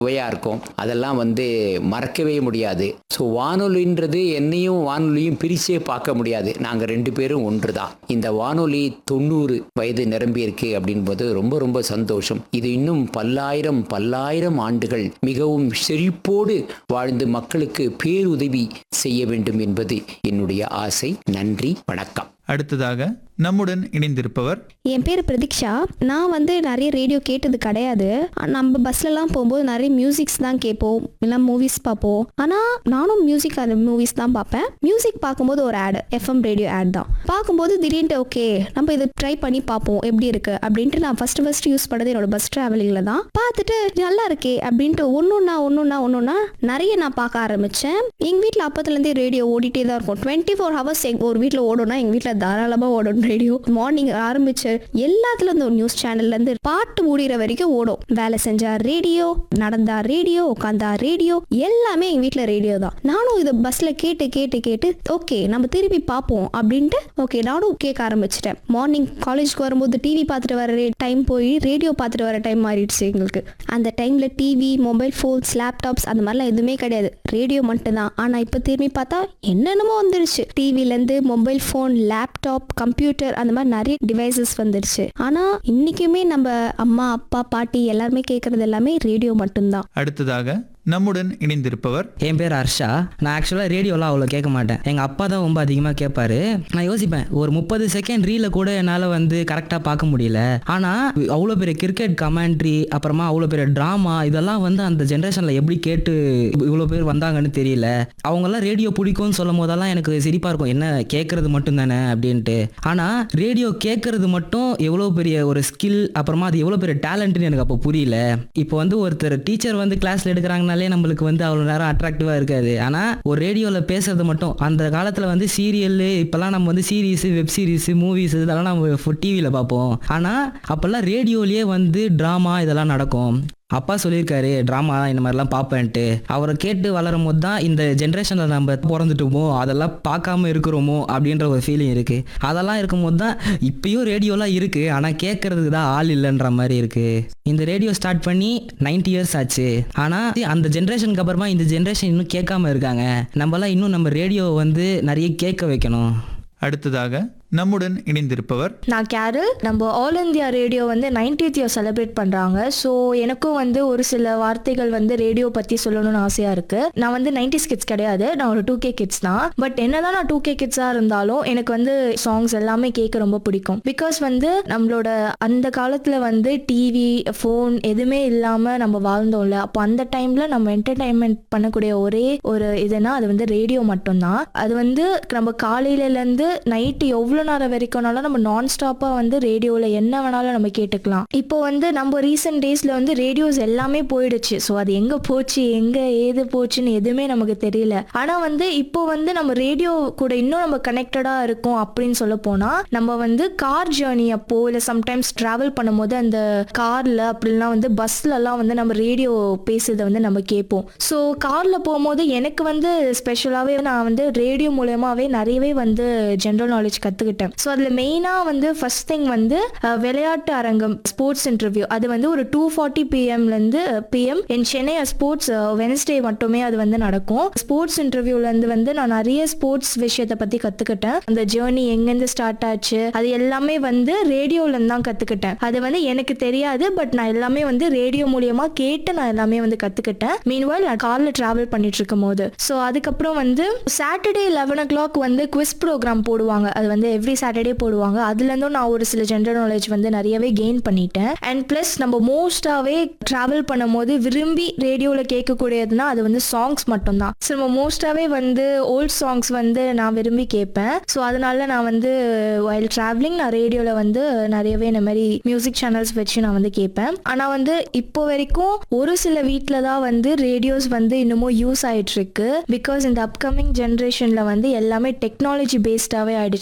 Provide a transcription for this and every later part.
சுவையாக இருக்கும் அதெல்லாம் வந்து மறக்கவே முடியாது ஸோ வானொலின்றது என்னையும் வானொலியும் பிரிச்சே பார்க்க முடியாது நாங்கள் ரெண்டு பேரும் ஒன்று தான் இந்த வானொலி தொண்ணூறு வயது நிரம்பியிருக்கு அப்படின்போது ரொம்ப ரொம்ப சந்தோஷம் இது இன்னும் பல்லாயிரம் பல்லாயிரம் ஆண்டுகள் மிகவும் செழிப்போடு வாழ்ந்து மக்களுக்கு பேருதவி செய்ய வேண்டும் என்பது என்னுடைய ஆசை நன்றி வணக்கம் அடுத்ததாக நம்முடன் இணைந்திருப்பவர் என் பேர் பிரதீக்ஷா நான் வந்து நிறைய ரேடியோ கேட்டது கிடையாது நம்ம பஸ்லலாம் போகும்போது நிறைய மியூசிக்ஸ் தான் கேட்போம் இல்லை மூவிஸ் பார்ப்போம் ஆனால் நானும் மியூசிக் அந்த மூவிஸ் தான் பார்ப்பேன் மியூசிக் பார்க்கும்போது ஒரு ஆடு எஃப்எம் ரேடியோ ஆட் தான் பார்க்கும்போது திடீர்னு ஓகே நம்ம இதை ட்ரை பண்ணி பார்ப்போம் எப்படி இருக்கு அப்படின்ட்டு நான் ஃபர்ஸ்ட் ஃபர்ஸ்ட் யூஸ் பண்ணது என்னோட பஸ் ட்ராவலிங்கில் தான் பார்த்துட்டு நல்லா இருக்கே அப்படின்ட்டு ஒன்றுன்னா ஒன்றுன்னா ஒன்றுன்னா நிறைய நான் பார்க்க ஆரம்பித்தேன் எங்கள் வீட்டில் அப்பத்துலேருந்தே ரேடியோ ஓடிட்டே தான் இருக்கும் டுவெண்ட்டி ஃபோர் ஹவர்ஸ் ஒரு வீட்டில் ஓடும்னா எங்கள் வீட்டில் தாராளமாக ஓடும் ரேடியோ மார்னிங் ஆரம்பிச்ச எல்லாத்துல இருந்து ஒரு நியூஸ் சேனல்ல இருந்து பாட்டு முடிகிற வரைக்கும் ஓடும் வேலை செஞ்சா ரேடியோ நடந்தா ரேடியோ உட்காந்தா ரேடியோ எல்லாமே எங்க வீட்டில் ரேடியோ தான் நானும் இதை பஸ்ல கேட்டு கேட்டு கேட்டு ஓகே நம்ம திருப்பி பார்ப்போம் அப்படின்ட்டு ஓகே நானும் கேட்க ஆரம்பிச்சிட்டேன் மார்னிங் காலேஜ்க்கு வரும்போது டிவி பார்த்துட்டு வர டைம் போய் ரேடியோ பார்த்துட்டு வர டைம் மாறிடுச்சு எங்களுக்கு அந்த டைம்ல டிவி மொபைல் ஃபோன்ஸ் லேப்டாப்ஸ் அந்த மாதிரிலாம் எதுவுமே கிடையாது ரேடியோ மட்டும்தான் ஆனா இப்போ திரும்பி பார்த்தா என்னென்னமோ வந்துருச்சு டிவிலேருந்து மொபைல் ஃபோன் லேப்டாப் கம்ப்யூட்டர் அந்த மாதிரி நிறைய டிவைசஸ் வந்துருச்சு ஆனா இன்னைக்குமே நம்ம அம்மா அப்பா பாட்டி எல்லாருமே கேட்கறது எல்லாமே ரேடியோ மட்டும்தான் அடுத்ததாக நம்முடன் இணைந்திருப்பவர் என் பேர் ஹர்ஷா நான் ஆக்சுவலாக ரேடியோலாம் அவ்வளோ கேட்க மாட்டேன் எங்கள் அப்பா தான் ரொம்ப அதிகமாக கேட்பாரு நான் யோசிப்பேன் ஒரு முப்பது செகண்ட் ரீல கூட என்னால் வந்து கரெக்டாக பார்க்க முடியல ஆனால் அவ்வளோ பெரிய கிரிக்கெட் கமெண்ட்ரி அப்புறமா அவ்வளோ பெரிய ட்ராமா இதெல்லாம் வந்து அந்த ஜென்ரேஷனில் எப்படி கேட்டு இவ்வளோ பேர் வந்தாங்கன்னு தெரியல அவங்கெல்லாம் ரேடியோ பிடிக்கும்னு சொல்லும் போதெல்லாம் எனக்கு சிரிப்பாக இருக்கும் என்ன கேட்குறது மட்டும் தானே அப்படின்ட்டு ஆனால் ரேடியோ கேட்குறது மட்டும் எவ்வளோ பெரிய ஒரு ஸ்கில் அப்புறமா அது எவ்வளோ பெரிய டேலண்ட்னு எனக்கு அப்போ புரியல இப்போ வந்து ஒருத்தர் டீச்சர் வந்து கிளாஸில் எடுக்கிறாங்கனாலே நம்மளுக்கு வந்து அவ்வளோ நேரம் அட்ராக்டிவாக இருக்காது ஆனால் ஒரு ரேடியோவில் பேசுறது மட்டும் அந்த காலத்தில் வந்து சீரியல் இப்போல்லாம் நம்ம வந்து சீரீஸு வெப் சீரிஸ் மூவிஸ் இதெல்லாம் நம்ம டிவியில் பார்ப்போம் ஆனால் அப்போல்லாம் ரேடியோலேயே வந்து ட்ராமா இதெல்லாம் நடக்கும் அப்பா சொல்லியிருக்காரு ட்ராமா இந்த மாதிரிலாம் பார்ப்பேன்ட்டு அவரை கேட்டு வளரும் போது தான் இந்த ஜென்ரேஷனில் நம்ம பிறந்துட்டோமோ அதெல்லாம் பார்க்காம இருக்கிறோமோ அப்படின்ற ஒரு ஃபீலிங் இருக்குது அதெல்லாம் இருக்கும்போது தான் இப்பயும் ரேடியோலாம் இருக்குது ஆனால் கேட்கறதுக்கு தான் ஆள் இல்லைன்ற மாதிரி இருக்குது இந்த ரேடியோ ஸ்டார்ட் பண்ணி 90 இயர்ஸ் ஆச்சு ஆனால் அந்த ஜென்ரேஷனுக்கு அப்புறமா இந்த ஜென்ரேஷன் இன்னும் கேட்காம இருக்காங்க நம்மலாம் இன்னும் நம்ம ரேடியோ வந்து நிறைய கேட்க வைக்கணும் அடுத்ததாக நம்முடன் இணைந்திருப்பவர் நான் கேரல் நம்ம ஆல் இந்தியா ரேடியோ வந்து நைன்டீத் இயர் செலிப்ரேட் பண்ணுறாங்க ஸோ எனக்கும் வந்து ஒரு சில வார்த்தைகள் வந்து ரேடியோ பற்றி சொல்லணும்னு ஆசையாக இருக்குது நான் வந்து நைன்டிஸ் கிட்ஸ் கிடையாது நான் ஒரு டூ கே கிட்ஸ் தான் பட் என்னதான் நான் டூ கே கிட்ஸாக இருந்தாலும் எனக்கு வந்து சாங்ஸ் எல்லாமே கேட்க ரொம்ப பிடிக்கும் பிகாஸ் வந்து நம்மளோட அந்த காலத்தில் வந்து டிவி ஃபோன் எதுவுமே இல்லாமல் நம்ம வாழ்ந்தோம்ல அப்போ அந்த டைமில் நம்ம என்டர்டைன்மெண்ட் பண்ணக்கூடிய ஒரே ஒரு இதுனா அது வந்து ரேடியோ மட்டும்தான் அது வந்து நம்ம காலையிலேருந்து நைட்டு எவ்வளோ நேரம் வரைக்கும்னாலும் நம்ம நான் ஸ்டாப்பாக வந்து ரேடியோவில் என்ன வேணாலும் நம்ம கேட்டுக்கலாம் இப்போ வந்து நம்ம ரீசெண்ட் டேஸில் வந்து ரேடியோஸ் எல்லாமே போயிடுச்சு ஸோ அது எங்கே போச்சு எங்கே ஏது போச்சுன்னு எதுவுமே நமக்கு தெரியல ஆனால் வந்து இப்போ வந்து நம்ம ரேடியோ கூட இன்னும் நம்ம கனெக்டடாக இருக்கோம் அப்படின்னு சொல்ல போனால் நம்ம வந்து கார் ஜேர்னி அப்போ இல்லை சம்டைம்ஸ் ட்ராவல் பண்ணும்போது அந்த காரில் அப்படிலாம் வந்து பஸ்லலாம் வந்து நம்ம ரேடியோ பேசுறதை வந்து நம்ம கேட்போம் ஸோ காரில் போகும்போது எனக்கு வந்து ஸ்பெஷலாகவே நான் வந்து ரேடியோ மூலயமாவே நிறையவே வந்து ஜென்ரல் நாலேஜ் கற்றுக்கிட்டேன் ஸோ அதில் மெயினாக வந்து ஃபர்ஸ்ட் திங் வந்து அஹ், விளையாட்டு அரங்கம் ஸ்போர்ட்ஸ் இன்டர்வியூ அது வந்து ஒரு டூ ஃபார்ட்டி பிஎம்லேருந்து பிஎம் என் சென்னை ஸ்போர்ட்ஸ் வெனஸ்டே மட்டுமே அது வந்து நடக்கும் ஸ்போர்ட்ஸ் இன்டர்வியூலேருந்து வந்து நான் நிறைய ஸ்போர்ட்ஸ் விஷயத்தை பற்றி கற்றுக்கிட்டேன் அந்த ஜேர்னி எங்கேருந்து ஸ்டார்ட் ஆச்சு அது எல்லாமே வந்து ரேடியோலேருந்து தான் கற்றுக்கிட்டேன் அது வந்து எனக்கு தெரியாது பட் நான் எல்லாமே வந்து ரேடியோ மூலியமா கேட்டு நான் எல்லாமே வந்து கற்றுக்கிட்டேன் மீன்வால் நான் காரில் ட்ராவல் பண்ணிட்டு இருக்கும் போது ஸோ அதுக்கப்புறம் வந்து சாட்டர்டே லெவன் ஓ கிளாக் வந்து குவிஸ் ப்ரோக்ராம் போடுவாங்க அது வந்து எவ்ரி சாட்டர்டே போடுவாங்க அதுலேருந்தும் நான் ஒரு சில ஜென்ரல் நாலேஜ் வந்து நிறையவே கெயின் பண்ணிட்டேன் அண்ட் ப்ளஸ் நம்ம மோஸ்டாகவே ட்ராவல் பண்ணும்போது விரும்பி ரேடியோவில் கேட்கக்கூடியதுன்னா அது வந்து சாங்ஸ் மட்டும்தான் ஸோ நம்ம மோஸ்டாகவே வந்து ஓல்ட் சாங்ஸ் வந்து நான் விரும்பி கேட்பேன் ஸோ அதனால நான் வந்து வைல் ட்ராவலிங் நான் ரேடியோவில் வந்து நிறையவே இந்த மாதிரி மியூசிக் சேனல்ஸ் வச்சு நான் வந்து கேட்பேன் ஆனால் வந்து இப்போ வரைக்கும் ஒரு சில வீட்டில் தான் வந்து ரேடியோஸ் வந்து இன்னமும் யூஸ் ஆயிட்டு இருக்கு பிகாஸ் இந்த அப்கமிங் ஜென்ரேஷனில் வந்து எல்லாமே டெக்னாலஜி பேஸ்டாகவே ஆயிடுச்சு நம்ம எல்லாருமே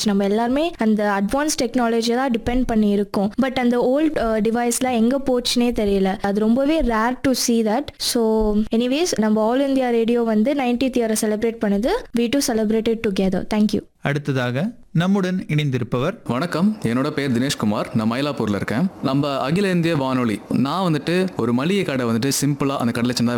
எல்லாருமே அந்த அட்வான்ஸ் டெக்னாலஜி தான் டிபெண்ட் பண்ணி இருக்கோம் பட் அந்த ஓல்ட் டிவைஸ்லாம் எங்கே போச்சுனே தெரியல அது ரொம்பவே rare to see that so anyways நம்ம ஆல் இந்தியா ரேடியோ வந்து நைன்டீத் இயரை செலிப்ரேட் பண்ணுது we too celebrated together thank you அடுத்ததாக நம்முடன் இணைந்திருப்பவர் வணக்கம் என்னோட பேர் தினேஷ்குமார் நான் மயிலாப்பூர்ல இருக்கேன் நம்ம அகில இந்திய வானொலி நான் வந்துட்டு ஒரு மளிகை கடை வந்துட்டு சிம்பிளா அந்த கடையில் சின்னதா